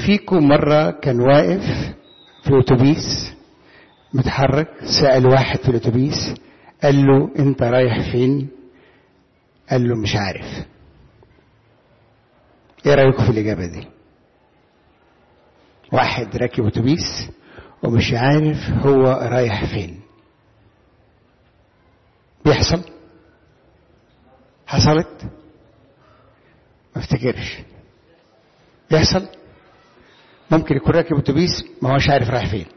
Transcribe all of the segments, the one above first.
فيكم مرة كان واقف في الأتوبيس متحرك سأل واحد في الأتوبيس قال له أنت رايح فين؟ قال له مش عارف إيه رأيكم في الإجابة دي؟ واحد راكب أتوبيس ومش عارف هو رايح فين بيحصل حصلت ما افتكرش بيحصل ممكن يكون راكب اتوبيس ما هوش عارف رايح فين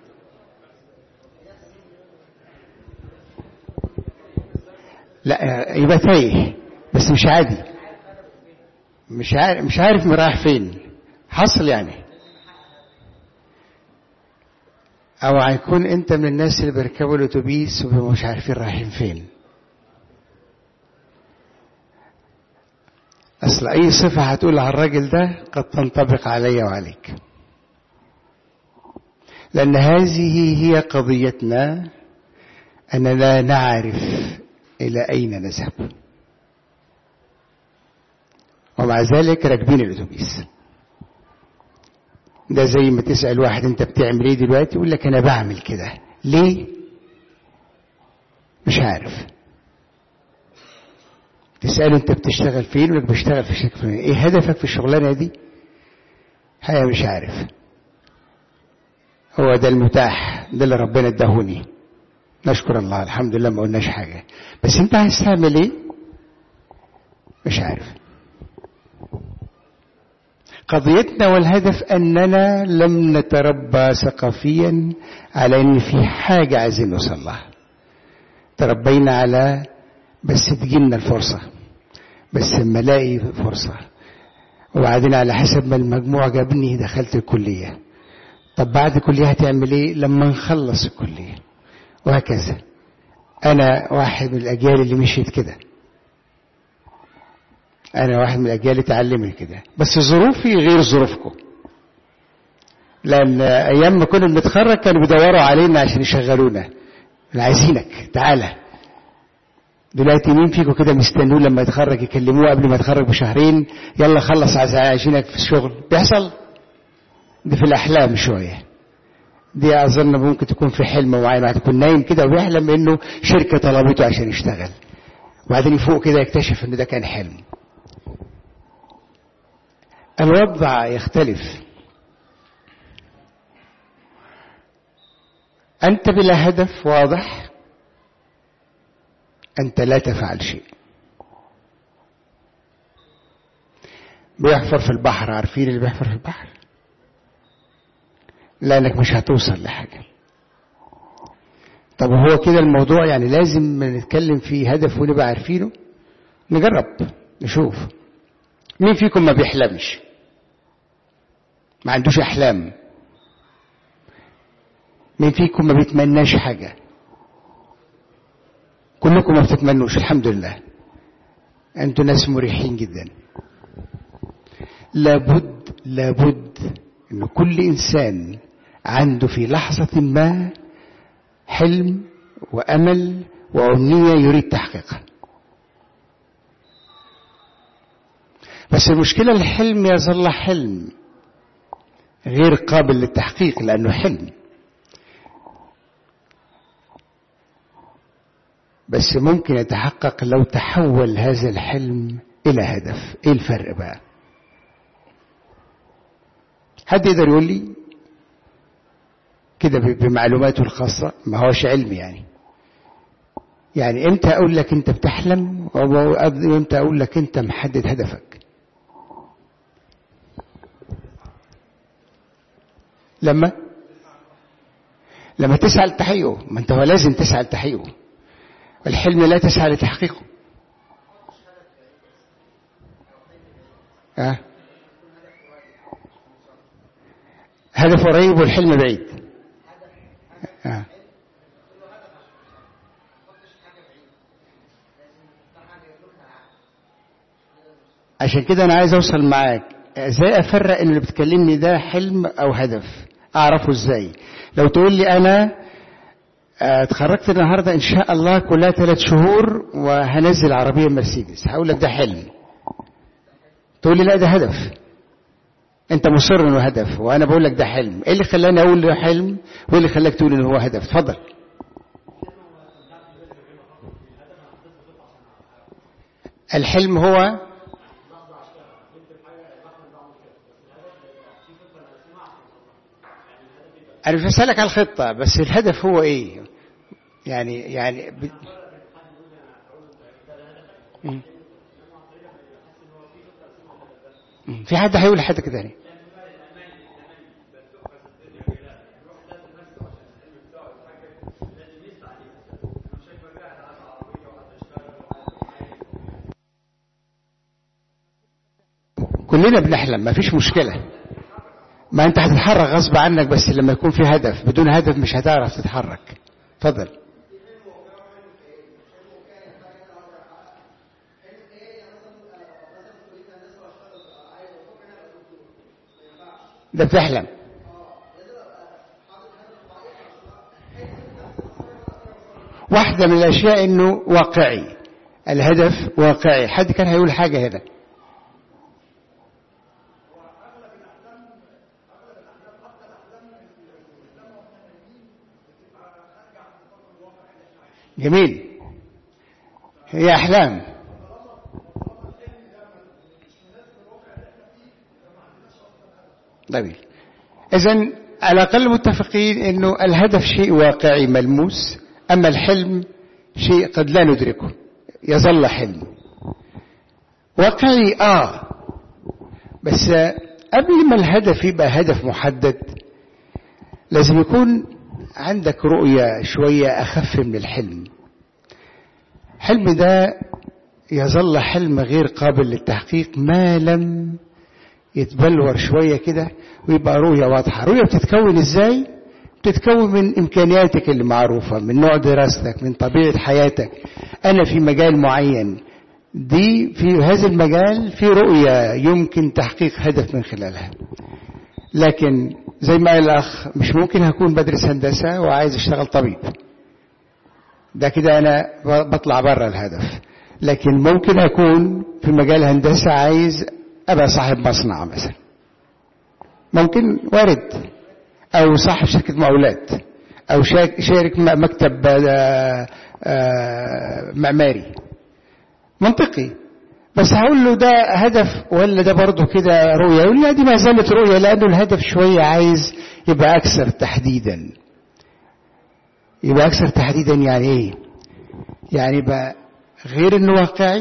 لا يبقى تايه بس مش عادي مش عارف مش عارف رايح فين حصل يعني او هيكون انت من الناس اللي بيركبوا الاتوبيس ومش عارفين رايحين فين اصل اي صفه هتقول على الراجل ده قد تنطبق علي وعليك لان هذه هي قضيتنا اننا نعرف الى اين نذهب ومع ذلك راكبين الاتوبيس ده زي ما تسأل واحد انت بتعمل ايه دلوقتي يقول لك انا بعمل كده ليه مش عارف تسأله انت بتشتغل فين يقول لك بشتغل في شركة فلانية ايه هدفك في الشغلانة دي حقيقة مش عارف هو ده المتاح ده اللي ربنا اداهوني نشكر الله الحمد لله ما قلناش حاجة بس انت عايز تعمل ايه مش عارف قضيتنا والهدف أننا لم نتربى ثقافيا على أن في حاجة عايزين نوصل لها تربينا على بس تجينا الفرصة بس لما الاقي فرصة وبعدين على حسب ما المجموع جابني دخلت الكلية طب بعد الكلية هتعمل ايه لما نخلص الكلية وهكذا أنا واحد من الأجيال اللي مشيت كده أنا واحد من الأجيال اللي اتعلمت كده بس ظروفي غير ظروفكم لأن أيام ما كنا بنتخرج كانوا بيدوروا علينا عشان يشغلونا عايزينك تعالى دلوقتي مين فيكم كده مستنوه لما يتخرج يكلموه قبل ما يتخرج بشهرين يلا خلص عايزينك في الشغل بيحصل دي في الأحلام شوية دي أظن ممكن تكون في حلم معين تكون نايم كده ويحلم إنه شركة طلبته عشان يشتغل وبعدين يفوق كده يكتشف إن ده كان حلم الوضع يختلف أنت بلا هدف واضح أنت لا تفعل شيء بيحفر في البحر عارفين اللي بيحفر في البحر لأنك مش هتوصل لحاجة طب هو كده الموضوع يعني لازم نتكلم فيه هدف ونبقى عارفينه نجرب نشوف مين فيكم ما بيحلمش ما عندوش احلام مين فيكم ما بيتمناش حاجة كلكم ما بتتمنوش الحمد لله انتوا ناس مريحين جدا لابد لابد ان كل انسان عنده في لحظة ما حلم وامل وامنية يريد تحقيقها بس المشكلة الحلم يظل حلم غير قابل للتحقيق لأنه حلم بس ممكن يتحقق لو تحول هذا الحلم إلى هدف إيه الفرق بقى حد يقدر يقول لي كده بمعلوماته الخاصة ما هوش علم يعني يعني امتى اقول لك انت بتحلم وامتى اقول لك انت محدد هدفك لما لما تسعى لتحقيقه ما انت هو لازم تسعى لتحقيقه الحلم لا تسعى لتحقيقه أه؟ هدف قريب والحلم بعيد أه. عشان كده انا عايز اوصل معاك ازاي افرق ان اللي بتكلمني ده حلم او هدف اعرفه ازاي لو تقول لي انا اتخرجت النهارده ان شاء الله كلها ثلاث شهور وهنزل عربيه مرسيدس هقول لك ده حلم تقول لي لا ده هدف انت مصر انه هدف وانا بقول لك ده حلم ايه اللي خلاني اقول له حلم وايه اللي خلاك تقول انه هو هدف اتفضل الحلم هو انا مش بسالك على الخطه بس الهدف هو ايه يعني يعني ب... مم. مم. في حد هيقول حاجه كده تاني كلنا بنحلم ما فيش مشكلة ما انت هتتحرك غصب عنك بس لما يكون في هدف بدون هدف مش هتعرف تتحرك اتفضل ده بتحلم واحدة من الأشياء إنه واقعي الهدف واقعي حد كان هيقول حاجة هنا جميل هي أحلام جميل إذا على الأقل متفقين إنه الهدف شيء واقعي ملموس أما الحلم شيء قد لا ندركه يظل حلم واقعي آه بس قبل ما الهدف يبقى هدف محدد لازم يكون عندك رؤية شوية أخف من الحلم حلم ده يظل حلم غير قابل للتحقيق ما لم يتبلور شوية كده ويبقى رؤية واضحة رؤية بتتكون ازاي بتتكون من إمكانياتك اللي معروفة من نوع دراستك من طبيعة حياتك أنا في مجال معين دي في هذا المجال في رؤية يمكن تحقيق هدف من خلالها لكن زي ما قال الأخ مش ممكن هكون بدرس هندسة وعايز أشتغل طبيب ده كده أنا بطلع بره الهدف لكن ممكن أكون في مجال هندسة عايز أبقى صاحب مصنع مثلا ممكن وارد أو صاحب شركة مقاولات أو شارك مكتب معماري منطقي بس هقول له ده هدف ولا ده برضه كده رؤية يقول لا دي ما زالت رؤية لأنه الهدف شوية عايز يبقى أكثر تحديدا يبقى أكثر تحديدا يعني إيه يعني يبقى غير إنه واقعي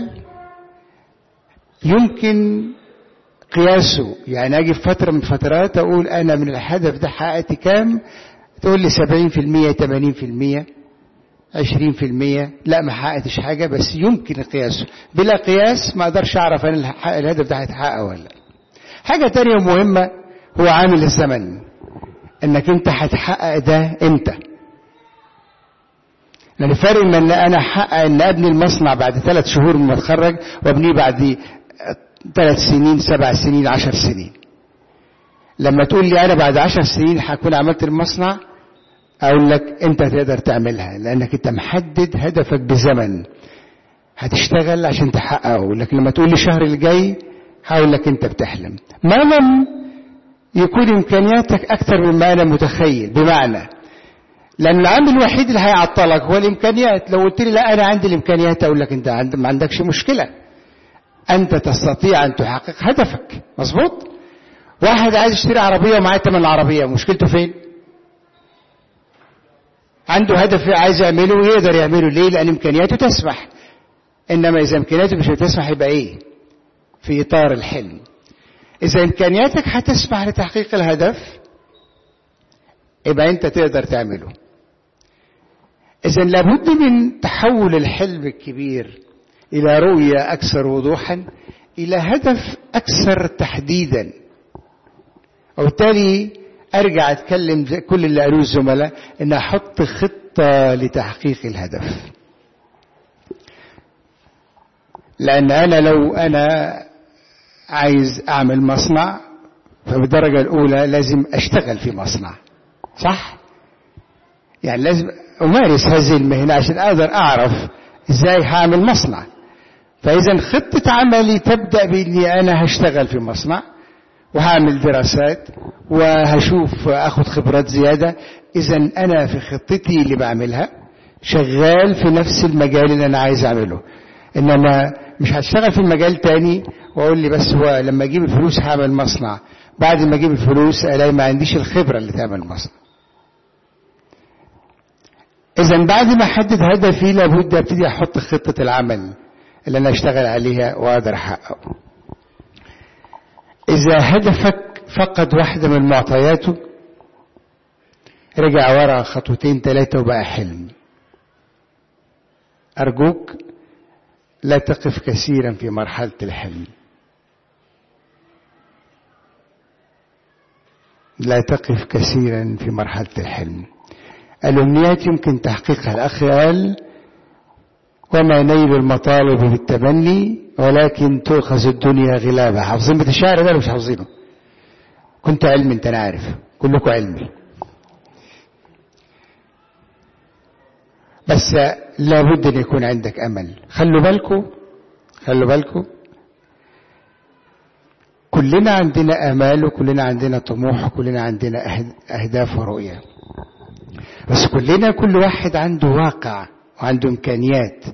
يمكن قياسه يعني أجي في فترة من فترات أقول أنا من الهدف ده حققت كام تقول لي 70% 80% عشرين في المية لا ما حققتش حاجة بس يمكن قياسه بلا قياس ما اقدرش اعرف ان الهدف ده هيتحقق ولا حاجة تانية مهمة هو عامل الزمن انك انت هتحقق ده امتى لان فرق من ان انا احقق ان ابني المصنع بعد ثلاث شهور من ما اتخرج وابنيه بعد ثلاث سنين سبع سنين عشر سنين لما تقول لي انا بعد عشر سنين هكون عملت المصنع اقول لك انت تقدر تعملها لانك انت محدد هدفك بزمن هتشتغل عشان تحققه لكن لما تقول لي الشهر الجاي هقول لك انت بتحلم ما لم يكون امكانياتك اكثر مما انا متخيل بمعنى لان العامل الوحيد اللي هيعطلك هو الامكانيات لو قلت لي لا انا عندي الامكانيات اقول لك انت عند ما عندكش مشكله انت تستطيع ان تحقق هدفك مظبوط واحد عايز يشتري عربيه ومعاه ثمن العربيه مشكلته فين عنده هدف عايز يعمله ويقدر يعمله ليه لان امكانياته تسمح انما اذا امكانياته مش هتسمح يبقى ايه في اطار الحلم اذا امكانياتك هتسمح لتحقيق الهدف يبقى انت تقدر تعمله اذا لابد من تحول الحلم الكبير الى رؤيه اكثر وضوحا الى هدف اكثر تحديدا وبالتالي ارجع اتكلم زي كل اللي قالوه الزملاء ان احط خطه لتحقيق الهدف لان انا لو انا عايز اعمل مصنع فبالدرجه الاولى لازم اشتغل في مصنع صح يعني لازم امارس هذه المهنه عشان اقدر اعرف ازاي هعمل مصنع فاذا خطه عملي تبدا باني انا هشتغل في مصنع وهعمل دراسات وهشوف اخد خبرات زيادة اذا انا في خطتي اللي بعملها شغال في نفس المجال اللي انا عايز اعمله انما مش هشتغل في المجال تاني واقول لي بس هو لما اجيب الفلوس هعمل مصنع بعد ما اجيب الفلوس الاقي ما عنديش الخبرة اللي تعمل مصنع اذا بعد ما احدد هدفي لابد ابتدي احط خطة العمل اللي انا اشتغل عليها واقدر احققه اذا هدفك فقد واحدة من معطياته رجع ورا خطوتين ثلاثة وبقى حلم ارجوك لا تقف كثيرا في مرحلة الحلم لا تقف كثيرا في مرحلة الحلم الأمنيات يمكن تحقيقها الأخ قال وما نيل المطالب بالتمني ولكن تؤخذ الدنيا غلابة حافظين بيت الشعر ده مش حافظينه كنت علمي انت انا عارف كلكم علمي بس لابد ان يكون عندك امل خلوا بالكم خلوا بالكم كلنا عندنا امال وكلنا عندنا طموح وكلنا عندنا اهداف ورؤيه بس كلنا كل واحد عنده واقع وعنده امكانيات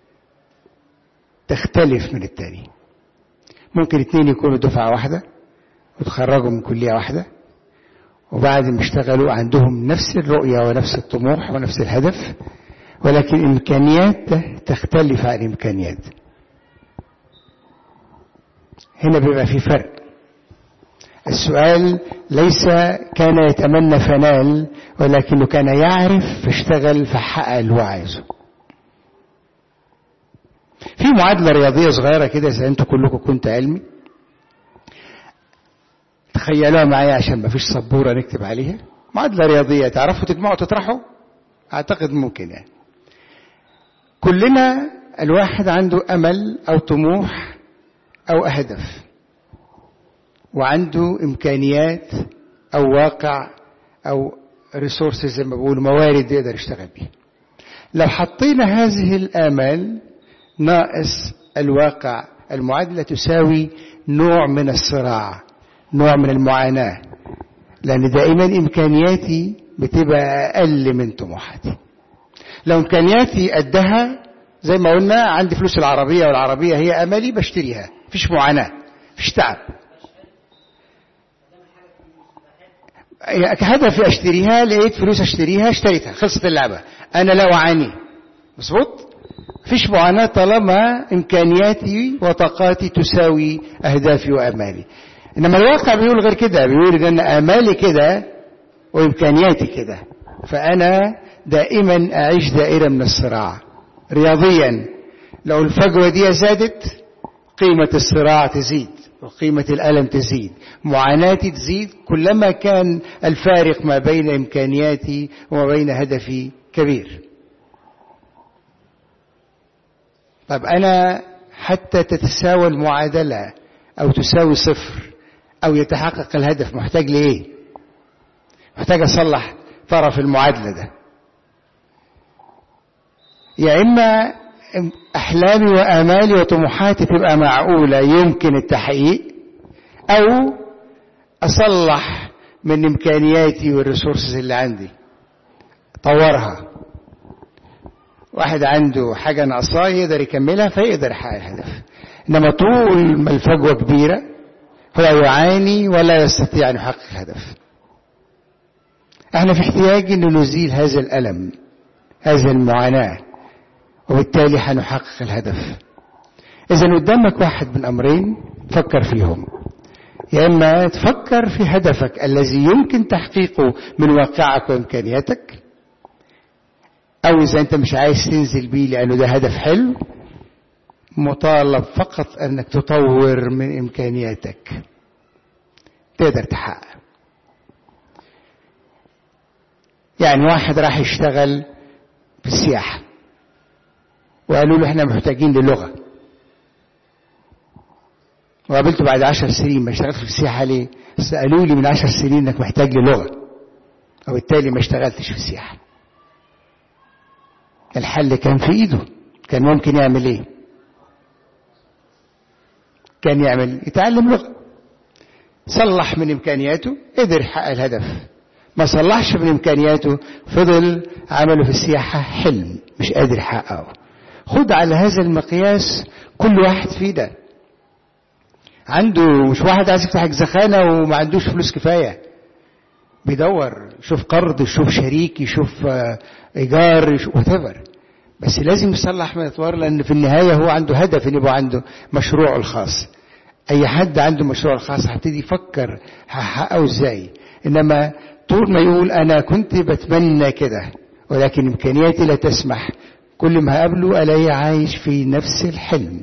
تختلف من التاني ممكن اتنين يكونوا دفعة واحدة وتخرجوا من كلية واحدة وبعد ما اشتغلوا عندهم نفس الرؤية ونفس الطموح ونفس الهدف ولكن إمكانيات تختلف عن إمكانيات هنا بيبقى في فرق السؤال ليس كان يتمنى فنال ولكنه كان يعرف فاشتغل فحقق اللي هو عايزه في معادلة رياضية صغيرة كده إذا أنتوا كلكم كنت علمي تخيلوها معايا عشان ما فيش سبورة نكتب عليها معادلة رياضية تعرفوا تجمعوا تطرحوا أعتقد ممكن يعني كلنا الواحد عنده أمل أو طموح أو هدف وعنده إمكانيات أو واقع أو ريسورسز زي ما بقول موارد يقدر يشتغل بيها لو حطينا هذه الآمال ناقص الواقع المعادلة تساوي نوع من الصراع نوع من المعاناة لأن دائما إمكانياتي بتبقى أقل من طموحاتي لو إمكانياتي قدها زي ما قلنا عندي فلوس العربية والعربية هي أملي بشتريها مفيش معاناة مفيش تعب هدفي اشتريها لقيت فلوس اشتريها اشتريتها خلصت اللعبة انا لا اعاني مظبوط فيش معاناة طالما امكانياتي وطاقاتي تساوي اهدافي وامالي انما الواقع بيقول غير كده بيقول ان امالي كده وامكانياتي كده فانا دائما اعيش دائرة من الصراع رياضيا لو الفجوة دي زادت قيمة الصراع تزيد وقيمة الألم تزيد معاناتي تزيد كلما كان الفارق ما بين إمكانياتي وما بين هدفي كبير طب أنا حتى تتساوى المعادلة أو تساوي صفر أو يتحقق الهدف محتاج لإيه محتاج أصلح طرف المعادلة ده يا إما أحلامي وآمالي وطموحاتي تبقى معقولة يمكن التحقيق أو أصلح من إمكانياتي والريسورسز اللي عندي طورها واحد عنده حاجة ناقصاه يقدر يكملها فيقدر يحقق الهدف إنما طول ما الفجوة كبيرة هو يعاني ولا يستطيع أن يحقق الهدف احنا في احتياج أن نزيل هذا الألم هذه المعاناة وبالتالي هنحقق الهدف إذا قدامك واحد من أمرين فكر فيهم يا إما تفكر في هدفك الذي يمكن تحقيقه من واقعك وإمكانياتك أو إذا أنت مش عايز تنزل بيه لأنه ده هدف حلو مطالب فقط أنك تطور من إمكانياتك تقدر تحقق يعني واحد راح يشتغل في السياحة وقالوا له احنا محتاجين للغة وقابلته بعد عشر سنين ما اشتغلت في السياحة ليه بس قالوا لي من عشر سنين انك محتاج للغة وبالتالي ما اشتغلتش في السياحة الحل كان في ايده كان ممكن يعمل ايه كان يعمل يتعلم لغة صلح من إمكانياته قدر يحقق الهدف ما صلحش من إمكانياته فضل عمله في السياحة حلم مش قادر يحققه خد على هذا المقياس كل واحد فينا عنده مش واحد عايز يفتح زخانة وما عندوش فلوس كفاية بيدور يشوف قرض يشوف شريك يشوف إيجار يشوف whatever بس لازم يصلح من الأطوار لأن في النهاية هو عنده هدف إن يبقى عنده مشروعه الخاص أي حد عنده مشروع الخاص هبتدي يفكر هحققه إزاي إنما طول ما يقول أنا كنت بتمنى كده ولكن إمكانياتي لا تسمح كل ما أقابله ألاقيه عايش في نفس الحلم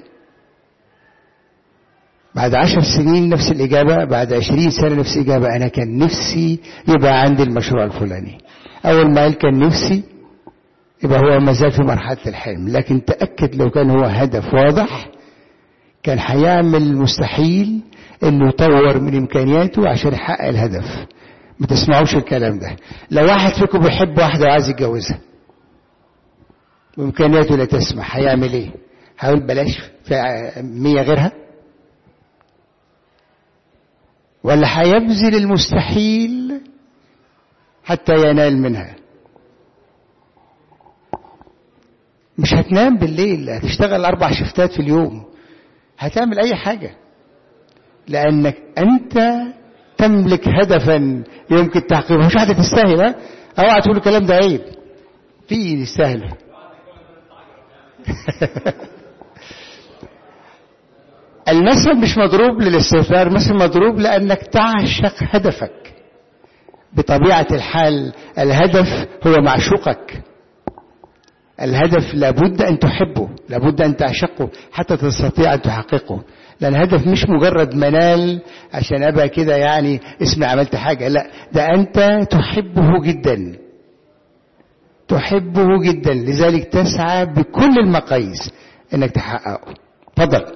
بعد عشر سنين نفس الإجابة بعد عشرين سنة نفس الإجابة أنا كان نفسي يبقى عندي المشروع الفلاني أول ما قال كان نفسي يبقى هو ما زال في مرحلة الحلم لكن تأكد لو كان هو هدف واضح كان هيعمل المستحيل انه يطور من امكانياته عشان يحقق الهدف ما تسمعوش الكلام ده لو واحد فيكم بيحب واحدة وعايز يتجوزها وامكانياته لا تسمح هيعمل ايه هيقول بلاش في مية غيرها ولا هيبذل المستحيل حتى ينال منها مش هتنام بالليل هتشتغل أربع شفتات في اليوم هتعمل أي حاجة لأنك أنت تملك هدفا يمكن تحقيقه مش واحدة تستاهل ها اوعى تقول الكلام ده عيب في يستاهل المثل مش مضروب للاستهتار مثل مضروب لأنك تعشق هدفك بطبيعة الحال الهدف هو معشوقك الهدف لابد أن تحبه لابد أن تعشقه حتى تستطيع أن تحققه لأن الهدف مش مجرد منال عشان أبقى كده يعني اسمي عملت حاجة لا ده أنت تحبه جدا تحبه جدا لذلك تسعى بكل المقاييس انك تحققه تفضل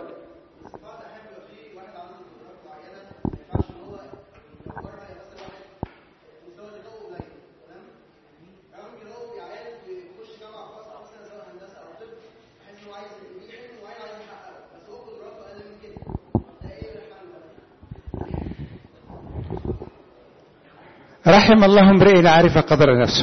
رحم الله امرئ عرف قدر نفسه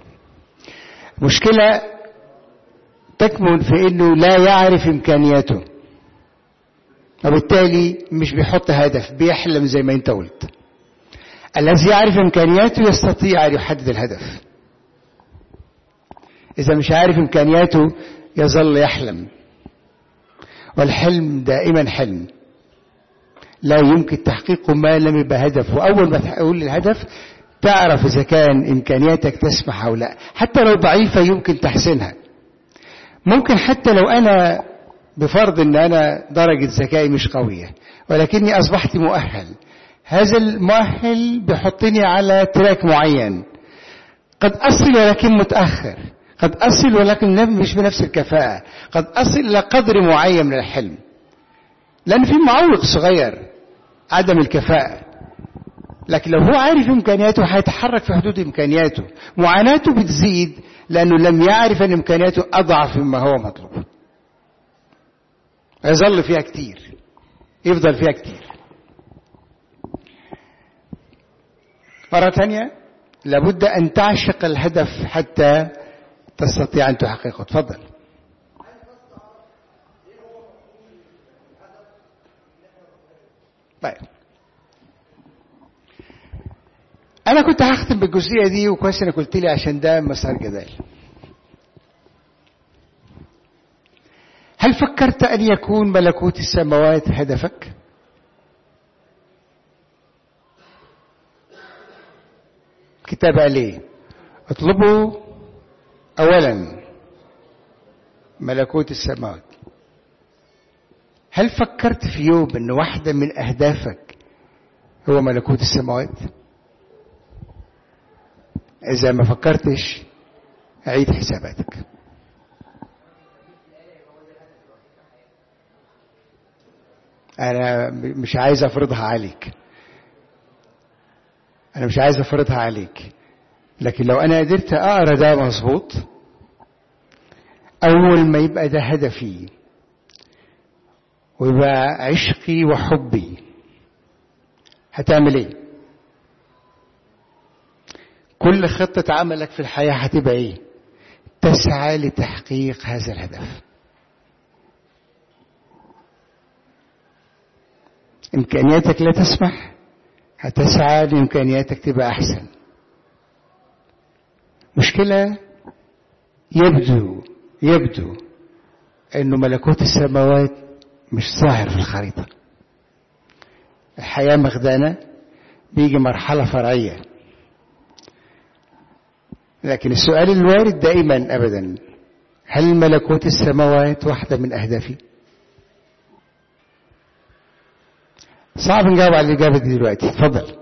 مشكلة تكمن في انه لا يعرف امكانياته وبالتالي مش بيحط هدف بيحلم زي ما انت قلت الذي يعرف امكانياته يستطيع ان يحدد الهدف اذا مش عارف امكانياته يظل يحلم والحلم دائما حلم لا يمكن تحقيقه ما لم يبقى هدف واول ما تقول الهدف تعرف إذا كان إمكانياتك تسمح أو لا حتى لو ضعيفة يمكن تحسينها ممكن حتى لو أنا بفرض أن أنا درجة ذكائي مش قوية ولكني أصبحت مؤهل هذا المؤهل بيحطني على تراك معين قد أصل ولكن متأخر قد أصل ولكن مش بنفس الكفاءة قد أصل إلى قدر معين من الحلم لأن في معوق صغير عدم الكفاءة لكن لو هو عارف امكانياته هيتحرك في حدود امكانياته معاناته بتزيد لانه لم يعرف ان امكانياته اضعف مما هو مطلوب يظل فيها كتير يفضل فيها كتير مرة ثانية لابد أن تعشق الهدف حتى تستطيع أن تحققه تفضل طيب أنا كنت هختم بالجزئية دي وكويس إنك قلت لي عشان ده مسار جدال. هل فكرت أن يكون ملكوت السماوات هدفك؟ كتاب قال إيه؟ اطلبوا أولا ملكوت السماوات. هل فكرت في يوم أن واحدة من أهدافك هو ملكوت السماوات؟ إذا ما فكرتش عيد حساباتك أنا مش عايز أفرضها عليك أنا مش عايز أفرضها عليك لكن لو أنا قدرت أقرأ ده مظبوط أول ما يبقى ده هدفي ويبقى عشقي وحبي هتعمل ايه كل خطة عملك في الحياة هتبقى ايه تسعى لتحقيق هذا الهدف إمكانياتك لا تسمح هتسعى لإمكانياتك تبقى أحسن مشكلة يبدو يبدو أنه ملكوت السماوات مش ظاهر في الخريطة الحياة مخدانة بيجي مرحلة فرعية لكن السؤال الوارد دائما أبدا هل ملكوت السماوات واحدة من أهدافي؟ صعب نجاوب على الإجابة دي دلوقتي اتفضل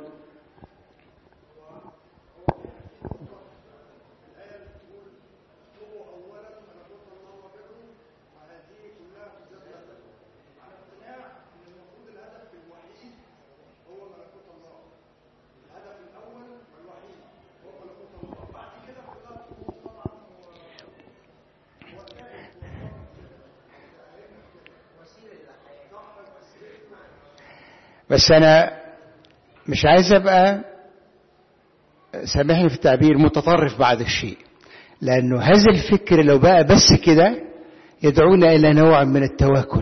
بس أنا مش عايز أبقى سامحني في التعبير متطرف بعد الشيء لأنه هذا الفكر لو بقى بس كده يدعونا إلى نوع من التواكل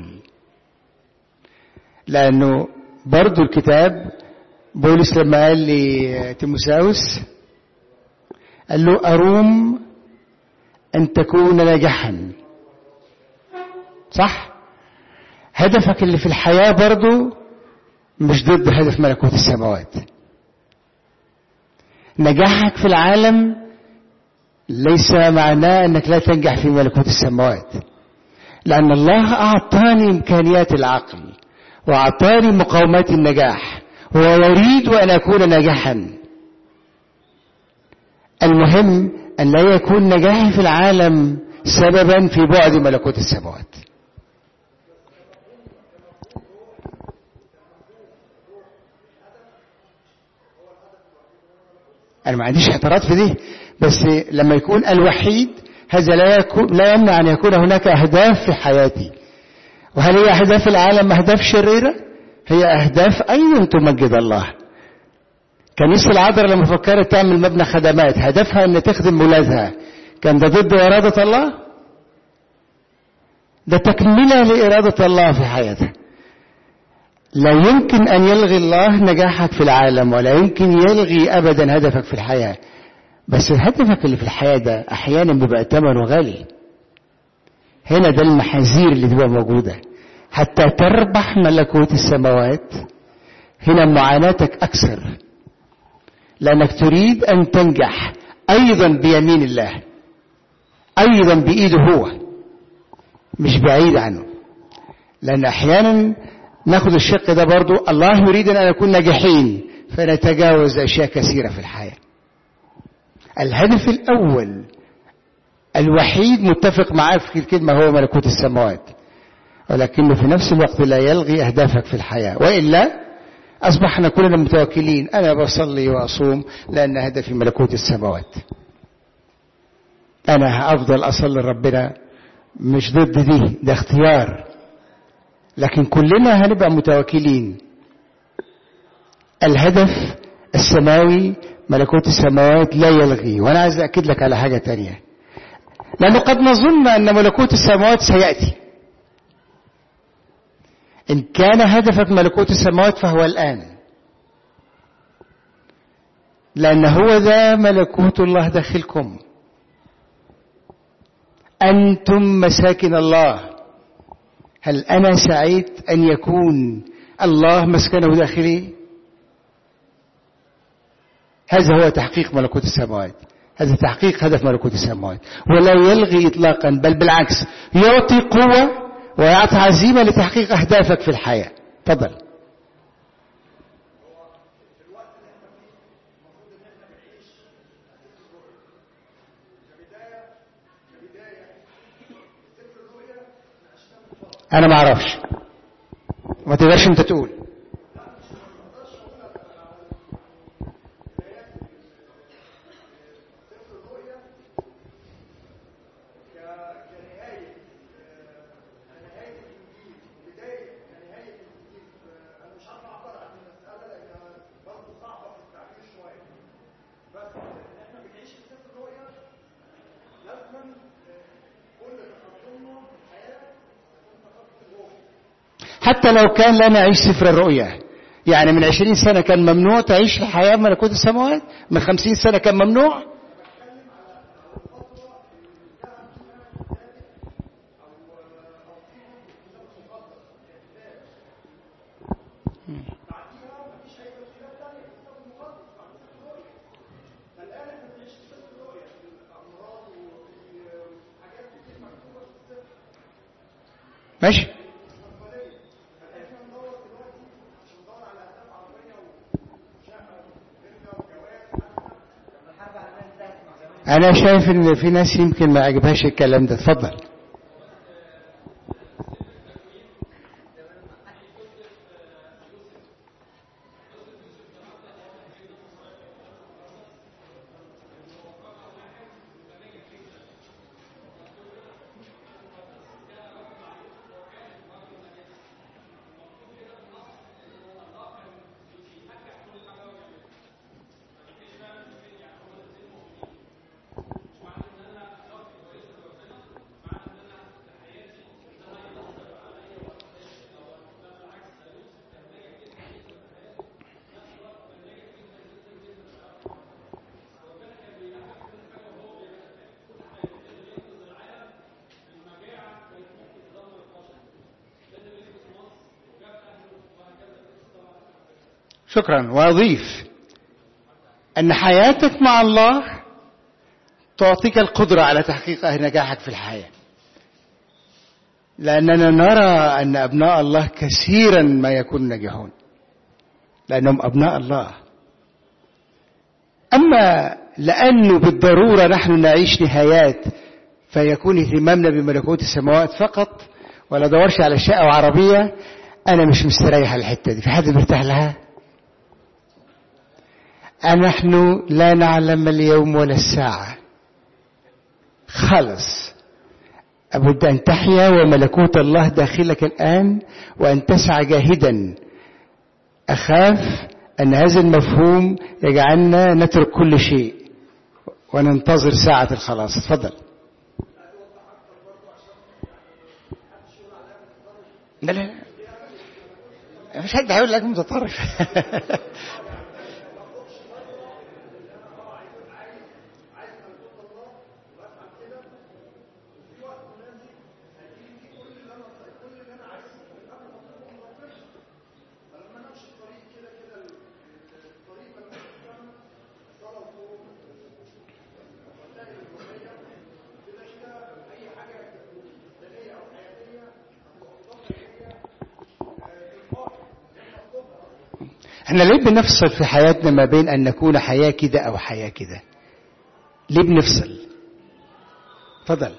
لأنه برضو الكتاب بولس لما قال لي تيموساوس قال له أروم أن تكون ناجحا صح هدفك اللي في الحياة برضو مش ضد هدف ملكوت السماوات نجاحك في العالم ليس معناه انك لا تنجح في ملكوت السماوات لان الله اعطاني امكانيات العقل واعطاني مقاومات النجاح ويريد ان اكون ناجحا المهم ان لا يكون نجاحي في العالم سببا في بعد ملكوت السماوات أنا ما عنديش اعتراض في دي بس لما يكون الوحيد هذا لا, يكون لا يمنع أن يكون هناك أهداف في حياتي وهل هي أهداف العالم أهداف شريرة؟ هي أهداف أيضا تمجد الله كنيسة العذراء لما فكرت تعمل مبنى خدمات هدفها أن تخدم ولادها كان ده ضد إرادة الله؟ ده تكملة لإرادة الله في حياتها لا يمكن أن يلغي الله نجاحك في العالم ولا يمكن يلغي أبدا هدفك في الحياة بس هدفك اللي في الحياة ده أحيانا بيبقى ثمنه غالي هنا ده المحاذير اللي تبقى موجودة حتى تربح ملكوت السماوات هنا معاناتك أكثر لأنك تريد أن تنجح أيضا بيمين الله أيضا بإيده هو مش بعيد عنه لأن أحيانا ناخد الشق ده برضو الله يريدنا أن نكون ناجحين فنتجاوز أشياء كثيرة في الحياة الهدف الأول الوحيد متفق معاه في الكلمة هو ملكوت السماوات ولكنه في نفس الوقت لا يلغي أهدافك في الحياة وإلا أصبحنا كلنا متوكلين أنا بصلي وأصوم لأن هدفي ملكوت السماوات أنا أفضل أصلي ربنا مش ضد دي ده اختيار لكن كلنا هنبقى متوكلين الهدف السماوي ملكوت السماوات لا يلغي وانا عايز اكد لك على حاجه تانية لانه قد نظن ان ملكوت السماوات سياتي ان كان هدفك ملكوت السماوات فهو الان لان هو ذا ملكوت الله داخلكم انتم مساكن الله هل أنا سعيت أن يكون الله مسكنه داخلي هذا هو تحقيق ملكوت السماوات هذا تحقيق هدف ملكوت السماوات ولا يلغي إطلاقا بل بالعكس يعطي قوة ويعطي عزيمة لتحقيق أهدافك في الحياة تفضل انا ما اعرفش ما تقدرش انت تقول حتى لو كان لا نعيش سفر الرؤيا يعني من عشرين سنة كان ممنوع تعيش الحياة ملكوت السماوات من خمسين سنة كان ممنوع ماشي انا شايف ان في ناس يمكن ما عجبهاش الكلام ده اتفضل شكرا واضيف ان حياتك مع الله تعطيك القدره على تحقيق نجاحك في الحياه لاننا نرى ان ابناء الله كثيرا ما يكون ناجحون لانهم ابناء الله اما لانه بالضروره نحن نعيش نهايات فيكون اهتمامنا بملكوت السماوات فقط ولا دورش على شقه وعربيه انا مش مستريح الحته دي في حد مرتاح لها نحن لا نعلم اليوم ولا الساعة خلص أبد أن تحيا وملكوت الله داخلك الآن وأن تسعى جاهدا أخاف أن هذا المفهوم يجعلنا نترك كل شيء وننتظر ساعة الخلاص تفضل لا لا لا مش حد هيقول لك متطرف احنا ليه بنفصل في حياتنا ما بين ان نكون حياة كده او حياة كده ليه بنفصل اتفضل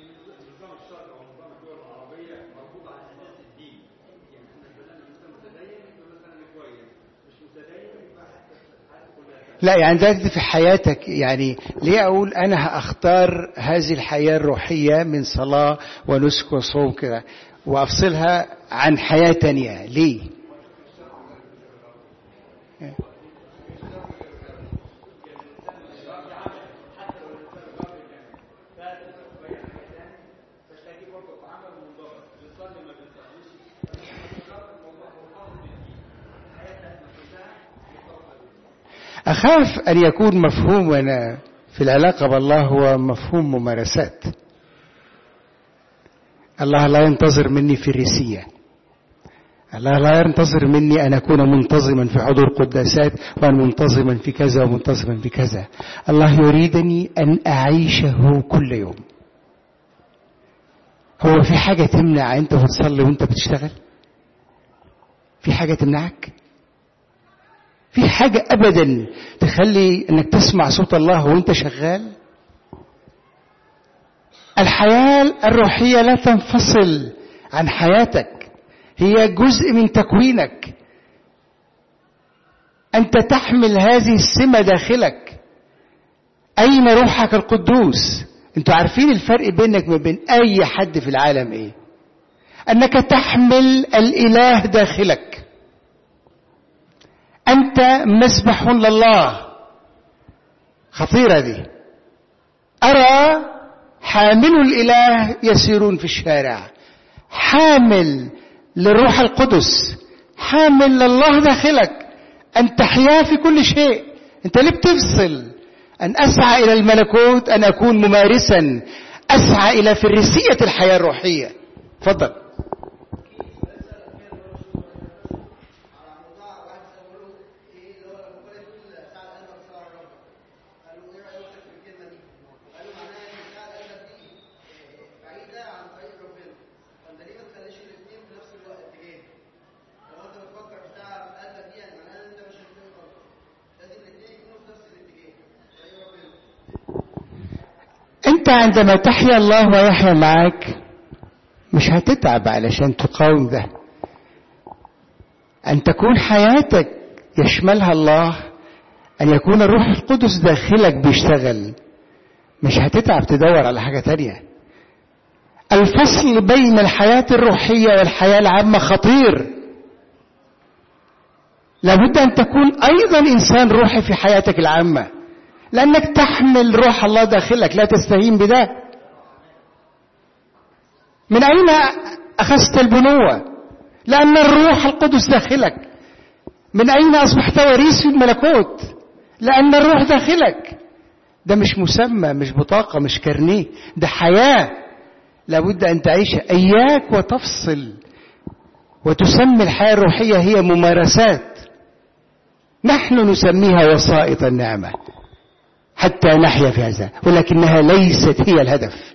لا يعني ده في حياتك يعني ليه اقول انا هاختار هذه الحياه الروحيه من صلاه ونسك وصوم كده وافصلها عن حياه تانية ليه أخاف أن يكون مفهومنا في العلاقة بالله هو مفهوم ممارسات الله لا ينتظر مني فريسية الله لا ينتظر مني أن أكون منتظما في حضور قداسات وأن منتظما في كذا ومنتظما في كذا الله يريدني أن أعيشه كل يوم هو في حاجة تمنع أنت بتصلي وأنت بتشتغل في حاجة تمنعك في حاجة أبدا تخلي أنك تسمع صوت الله وأنت شغال الحياة الروحية لا تنفصل عن حياتك هي جزء من تكوينك أنت تحمل هذه السمة داخلك أين روحك القدوس أنتوا عارفين الفرق بينك وبين أي حد في العالم إيه أنك تحمل الإله داخلك أنت مسبح لله خطيرة دي أرى حاملوا الإله يسيرون في الشارع حامل للروح القدس حامل لله داخلك أن تحيا في كل شيء أنت ليه بتفصل أن أسعى إلى الملكوت أن أكون ممارسا أسعى إلى فريسية الحياة الروحية تفضل انت عندما تحيا الله ويحيا معك مش هتتعب علشان تقاوم ده ان تكون حياتك يشملها الله ان يكون الروح القدس داخلك بيشتغل مش هتتعب تدور على حاجة تانية الفصل بين الحياة الروحية والحياة العامة خطير لابد ان تكون ايضا انسان روحي في حياتك العامه لأنك تحمل روح الله داخلك لا تستهين بده من أين أخذت البنوة لأن الروح القدس داخلك من أين أصبحت وريث في الملكوت لأن الروح داخلك ده مش مسمى مش بطاقة مش كارنيه ده حياة لابد أن تعيش إياك وتفصل وتسمي الحياة الروحية هي ممارسات نحن نسميها وسائط النعمة حتى نحيا في هذا ولكنها ليست هي الهدف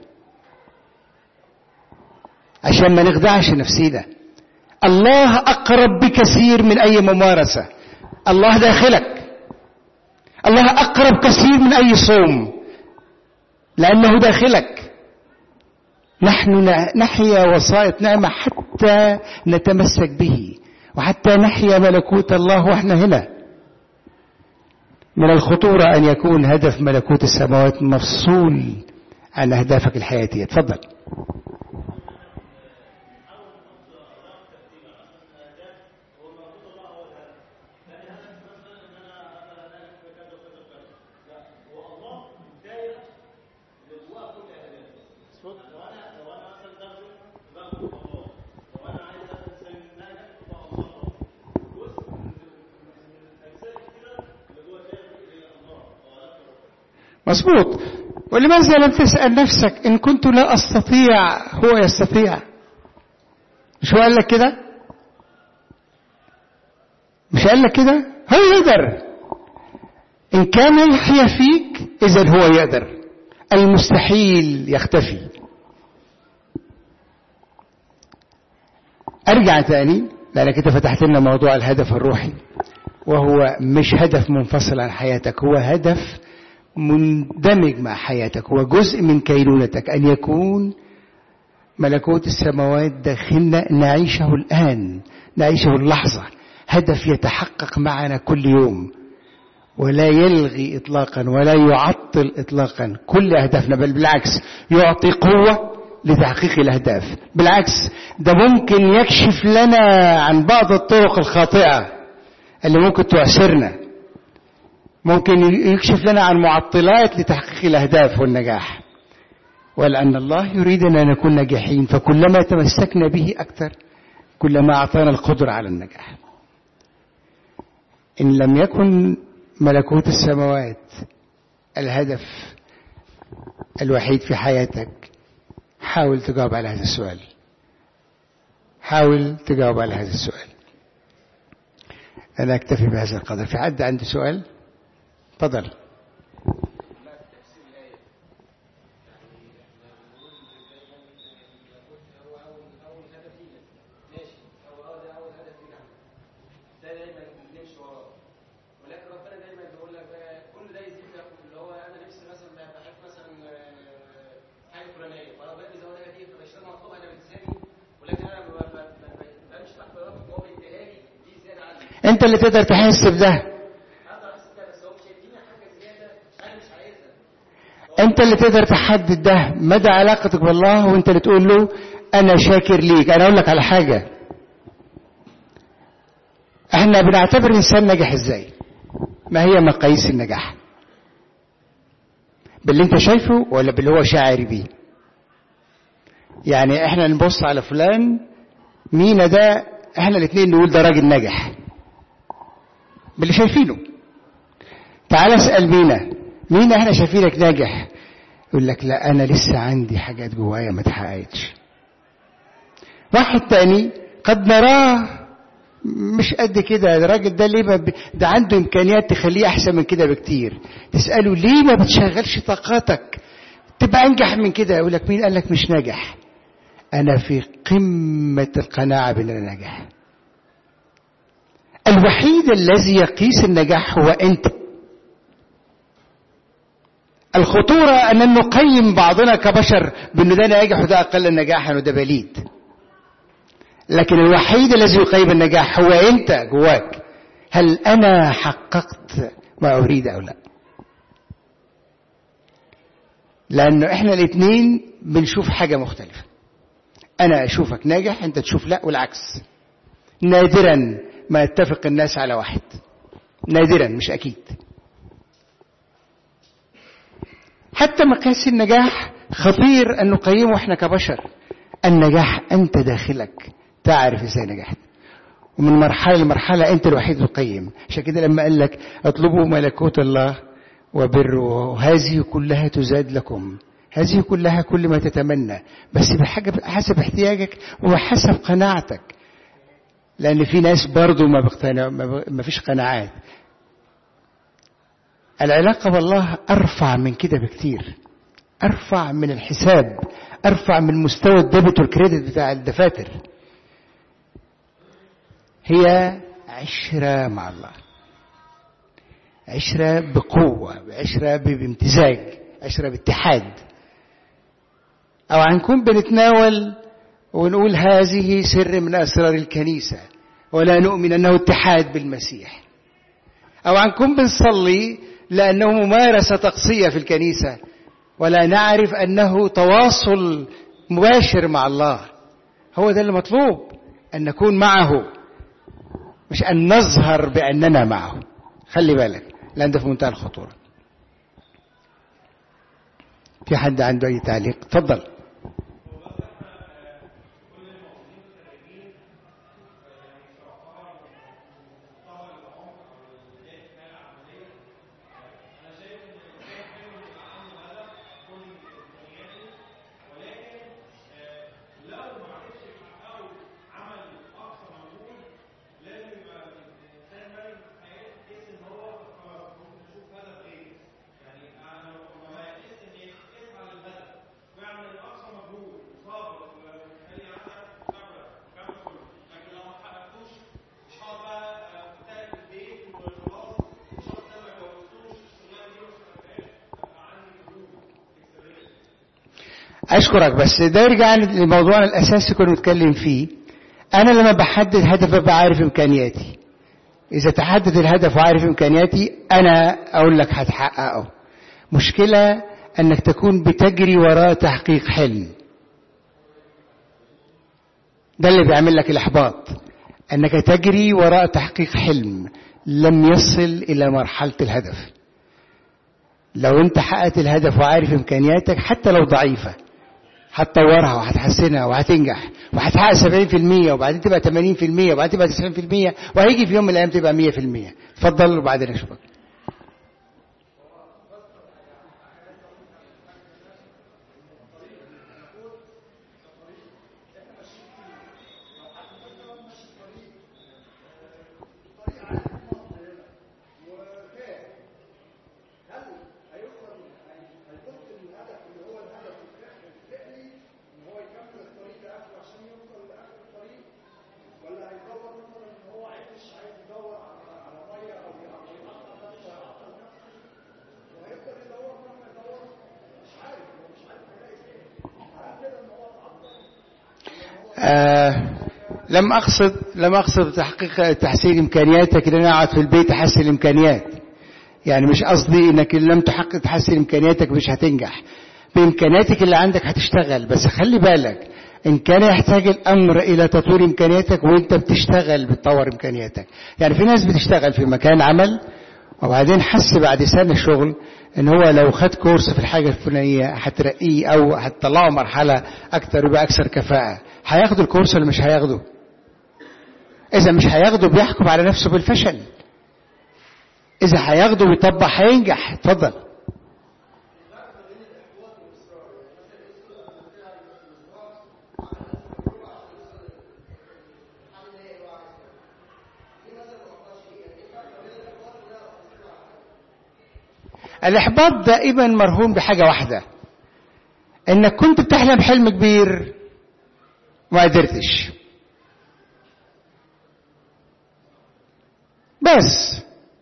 عشان ما نخدعش نفسينا الله أقرب بكثير من أي ممارسة الله داخلك الله أقرب كثير من أي صوم لأنه داخلك نحن نحيا وسائط نعمة حتى نتمسك به وحتى نحيا ملكوت الله واحنا هنا من الخطورة أن يكون هدف ملكوت السماوات مفصول عن أهدافك الحياتية تفضل مظبوط ولماذا لم تسأل نفسك إن كنت لا أستطيع هو يستطيع مش هو قال لك كده مش قال لك كده هو يقدر إن كان يحيا فيك إذا هو يقدر المستحيل يختفي أرجع تاني لأنك أنت فتحت لنا موضوع الهدف الروحي وهو مش هدف منفصل عن حياتك هو هدف مندمج مع حياتك هو جزء من كينونتك أن يكون ملكوت السماوات داخلنا نعيشه الآن نعيشه اللحظة هدف يتحقق معنا كل يوم ولا يلغي إطلاقا ولا يعطل إطلاقا كل أهدافنا بل بالعكس يعطي قوة لتحقيق الأهداف بالعكس ده ممكن يكشف لنا عن بعض الطرق الخاطئة اللي ممكن تعسرنا ممكن يكشف لنا عن معطلات لتحقيق الأهداف والنجاح ولأن الله يريدنا أن نكون ناجحين فكلما تمسكنا به أكثر كلما أعطانا القدرة على النجاح إن لم يكن ملكوت السماوات الهدف الوحيد في حياتك حاول تجاوب على هذا السؤال حاول تجاوب على هذا السؤال أنا أكتفي بهذا القدر في حد عنده سؤال تفضل انت اللي تقدر تحس بده انت اللي تقدر تحدد ده مدى علاقتك بالله وانت اللي تقول له انا شاكر ليك انا اقول لك على حاجة احنا بنعتبر الانسان ناجح ازاي ما هي مقاييس النجاح باللي انت شايفه ولا باللي هو شاعر بيه يعني احنا نبص على فلان مينا ده احنا الاثنين نقول ده راجل ناجح باللي شايفينه تعال اسال مينا مينا احنا شايفينك ناجح يقول لك لا انا لسه عندي حاجات جوايا ما اتحققتش واحد تاني قد نراه مش قد كده الراجل ده ليه ما ب... ده عنده امكانيات تخليه احسن من كده بكتير تساله ليه ما بتشغلش طاقاتك تبقى انجح من كده يقول لك مين قال لك مش ناجح انا في قمه القناعه بان انا ناجح الوحيد الذي يقيس النجاح هو انت الخطورة أن نقيم بعضنا كبشر بأنه ده ناجح وده أقل نجاحا وده بليد لكن الوحيد الذي يقيم النجاح هو أنت جواك هل أنا حققت ما أريد أو لا لأنه إحنا الاثنين بنشوف حاجة مختلفة أنا أشوفك ناجح أنت تشوف لا والعكس نادرا ما يتفق الناس على واحد نادرا مش أكيد حتى مقياس النجاح خطير أن نقيمه إحنا كبشر النجاح أنت داخلك تعرف إزاي نجحت ومن مرحلة لمرحلة أنت الوحيد تقيم عشان كده لما قال لك اطلبوا ملكوت الله وبره وهذه كلها تزاد لكم هذه كلها كل ما تتمنى بس بحاجة حسب احتياجك وحسب قناعتك لأن في ناس برضو ما, بقتنع ما فيش قناعات العلاقة بالله أرفع من كده بكتير أرفع من الحساب أرفع من مستوى الديبت والكريدت بتاع الدفاتر هي عشرة مع الله عشرة بقوة عشرة بامتزاج عشرة باتحاد أو هنكون بنتناول ونقول هذه سر من أسرار الكنيسة ولا نؤمن أنه اتحاد بالمسيح أو هنكون بنصلي لأنه ممارسة طقسية في الكنيسة ولا نعرف أنه تواصل مباشر مع الله هو ده المطلوب أن نكون معه مش أن نظهر بأننا معه خلي بالك لأن ده في منتهى الخطورة في حد عنده أي تعليق تفضل أشكرك بس ده يرجع لموضوعنا الأساسي كنا بنتكلم فيه أنا لما بحدد هدف ببقى عارف إمكانياتي إذا تحدد الهدف وعارف إمكانياتي أنا أقول لك هتحققه مشكلة أنك تكون بتجري وراء تحقيق حلم ده اللي بيعمل لك الإحباط أنك تجري وراء تحقيق حلم لم يصل إلى مرحلة الهدف لو أنت حققت الهدف وعارف إمكانياتك حتى لو ضعيفة هتطورها وهتحسنها وهتنجح وهتحقق 70% وبعدين تبقى 80% وبعدين تبقى 90% وهيجي في يوم من الايام تبقى 100% اتفضل وبعدين اشوفك آه لم اقصد لم اقصد تحقيق تحسين امكانياتك ان انا اقعد في البيت احسن الامكانيات يعني مش قصدي انك لم تحقق تحسن امكانياتك مش هتنجح بامكانياتك اللي عندك هتشتغل بس خلي بالك ان كان يحتاج الامر الى تطوير امكانياتك وانت بتشتغل بتطور امكانياتك يعني في ناس بتشتغل في مكان عمل وبعدين حس بعد سنة شغل ان هو لو خد كورس في الحاجة الفلانية هترقيه او هتطلعه مرحلة اكتر يبقى اكثر كفاءة هياخد الكورس ولا مش هياخده اذا مش هياخده بيحكم على نفسه بالفشل اذا هياخده ويطبق هينجح اتفضل الإحباط دائما مرهون بحاجة واحدة إنك كنت بتحلم حلم كبير وما قدرتش بس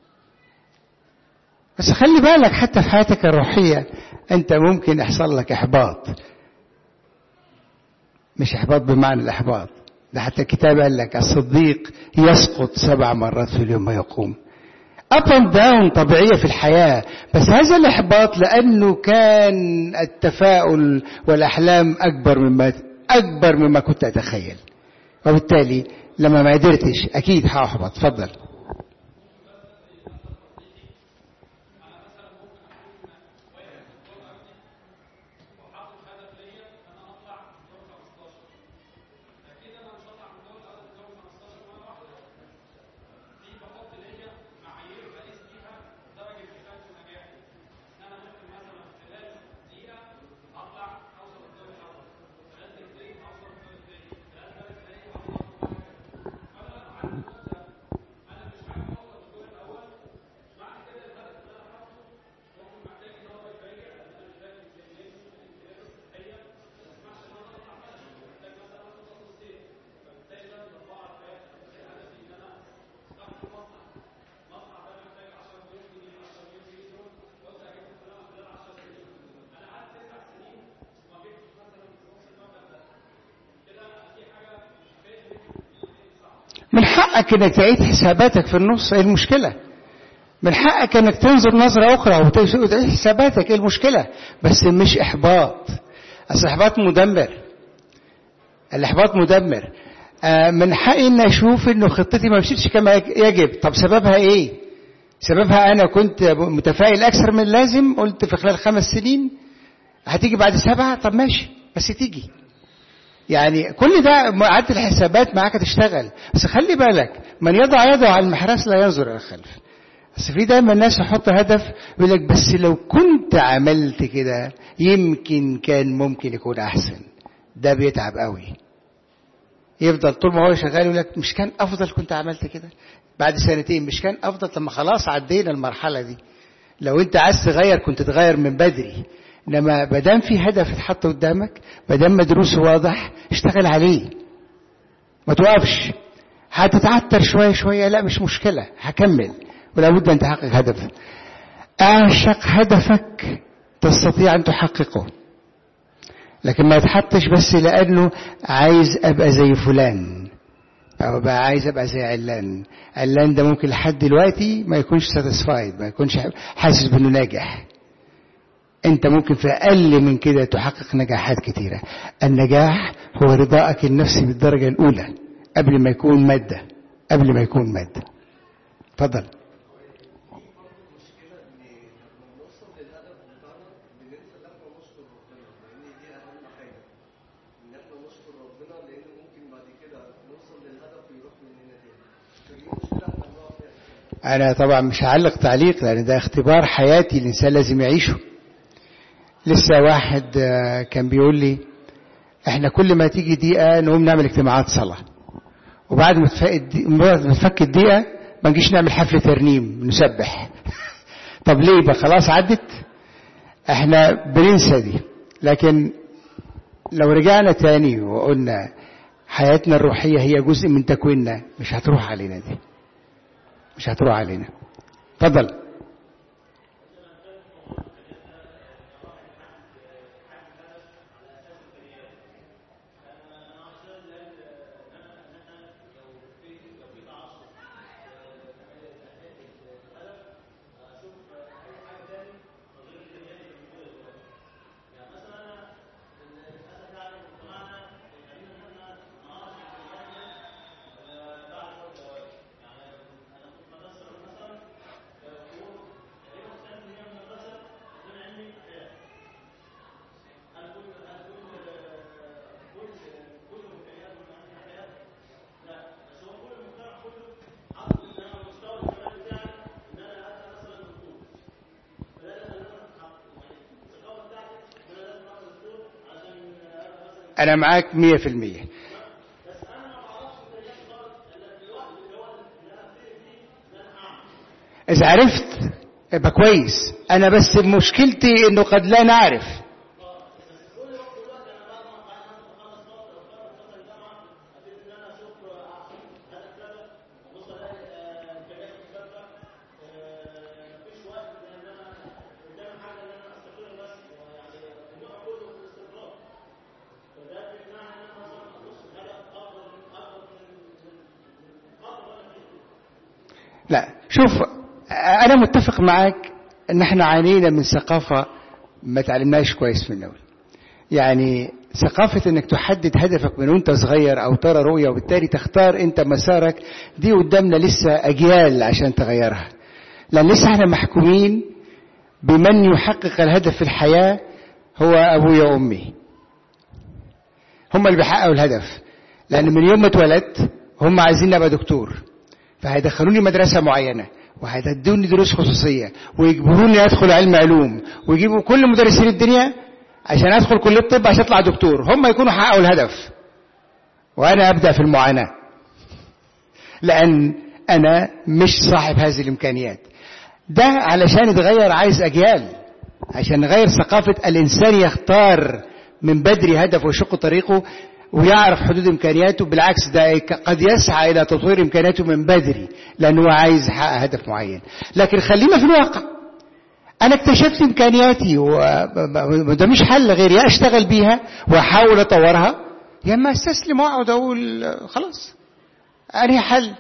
بس خلي بالك حتى في حياتك الروحية أنت ممكن يحصل لك إحباط مش إحباط بمعنى الإحباط ده حتى الكتاب قال لك الصديق يسقط سبع مرات في اليوم ما يقوم up and down طبيعية في الحياة بس هذا الإحباط لأنه كان التفاؤل والأحلام أكبر مما أكبر مما كنت أتخيل وبالتالي لما ما قدرتش أكيد هأحبط اتفضل من حقك انك تعيد حساباتك في النص ايه المشكله من حقك انك تنظر نظرة اخرى وتعيد حساباتك ايه المشكلة بس مش احباط اصل الاحباط مدمر الاحباط مدمر آه من حقي ان اشوف انه خطتي ما مشيتش كما يجب طب سببها ايه سببها انا كنت متفائل اكثر من اللازم قلت في خلال خمس سنين هتيجي بعد سبعة طب ماشي بس تيجي يعني كل ده معدل الحسابات معاك تشتغل بس خلي بالك من يضع يده على المحراس لا ينظر الى الخلف بس في دايما الناس يحط هدف يقول لك بس لو كنت عملت كده يمكن كان ممكن يكون احسن ده بيتعب قوي يفضل طول ما هو شغال يقول لك مش كان افضل كنت عملت كده بعد سنتين مش كان افضل لما خلاص عدينا المرحله دي لو انت عايز تغير كنت تغير من بدري انما ما دام في هدف اتحط قدامك ما دام مدروس واضح اشتغل عليه ما توقفش هتتعثر شويه شويه لا مش مشكله هكمل ولا بد ان تحقق هدف اعشق هدفك تستطيع ان تحققه لكن ما يتحطش بس لانه عايز ابقى زي فلان او بقى عايز ابقى زي علان علان ده ممكن لحد دلوقتي ما يكونش ساتيسفايد ما يكونش حاسس بانه ناجح انت ممكن في اقل من كده تحقق نجاحات كتيره النجاح هو رضاءك النفسي بالدرجه الاولى قبل ما يكون ماده قبل ما يكون ماده اتفضل انا طبعا مش هعلق تعليق لان ده اختبار حياتي الانسان لازم يعيشه لسه واحد كان بيقول لي احنا كل ما تيجي دقيقه نقوم نعمل اجتماعات صلاه وبعد ما تفك الدقيقه ما نجيش نعمل حفله ترنيم نسبح طب ليه بقى خلاص عدت احنا بننسى دي لكن لو رجعنا تاني وقلنا حياتنا الروحيه هي جزء من تكويننا مش هتروح علينا دي مش هتروح علينا اتفضل انا معاك مية في المية اذا عرفت يبقى كويس انا بس مشكلتي انه قد لا نعرف لا شوف انا متفق معاك ان احنا عانينا من ثقافة ما تعلمناش كويس من الاول يعني ثقافة انك تحدد هدفك من وانت صغير او ترى رؤية وبالتالي تختار انت مسارك دي قدامنا لسه اجيال عشان تغيرها لان لسه احنا محكومين بمن يحقق الهدف في الحياة هو ابويا وامي هم اللي بيحققوا الهدف لان من يوم ما اتولدت هم عايزين ابقى دكتور فهيدخلوني مدرسة معينة وهيدوني دروس خصوصية ويجبروني ادخل علم علوم ويجيبوا كل مدرسين الدنيا عشان ادخل كلية الطب عشان اطلع دكتور هم يكونوا حققوا الهدف وانا ابدا في المعاناة لان انا مش صاحب هذه الامكانيات ده علشان يتغير عايز اجيال عشان نغير ثقافة الانسان يختار من بدري هدف ويشق طريقه ويعرف حدود امكانياته بالعكس ده قد يسعى الى تطوير امكانياته من بدري لانه عايز يحقق هدف معين لكن خلينا في الواقع انا اكتشفت امكانياتي وده مش حل غير يا اشتغل بيها واحاول اطورها يا اما استسلم واقعد اقول خلاص انهي حل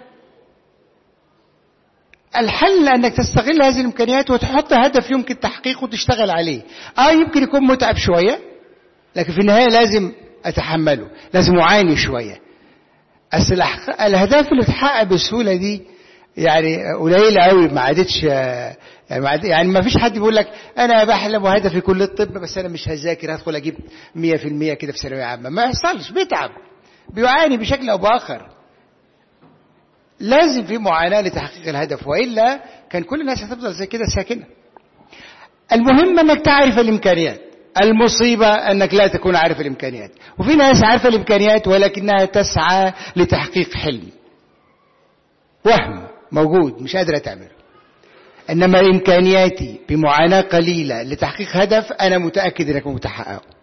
الحل انك تستغل هذه الامكانيات وتحط هدف يمكن تحقيقه وتشتغل عليه اه يمكن يكون متعب شويه لكن في النهايه لازم اتحمله لازم اعاني شويه اصل الاهداف اللي تتحقق بسهوله دي يعني قليله قوي ما عادتش يعني ما فيش حد بيقول لك انا بحلم وهدفي كليه الطب بس انا مش هذاكر هدخل اجيب 100% كده في ثانويه عامه ما يحصلش بيتعب بيعاني بشكل او باخر لازم في معاناه لتحقيق الهدف والا كان كل الناس هتفضل زي كده ساكنه المهم انك تعرف الامكانيات المصيبة أنك لا تكون عارف الإمكانيات وفي ناس عارفة الإمكانيات ولكنها تسعى لتحقيق حلم وهم موجود مش قادرة تعمله إنما إمكانياتي بمعاناة قليلة لتحقيق هدف أنا متأكد أنك متحققه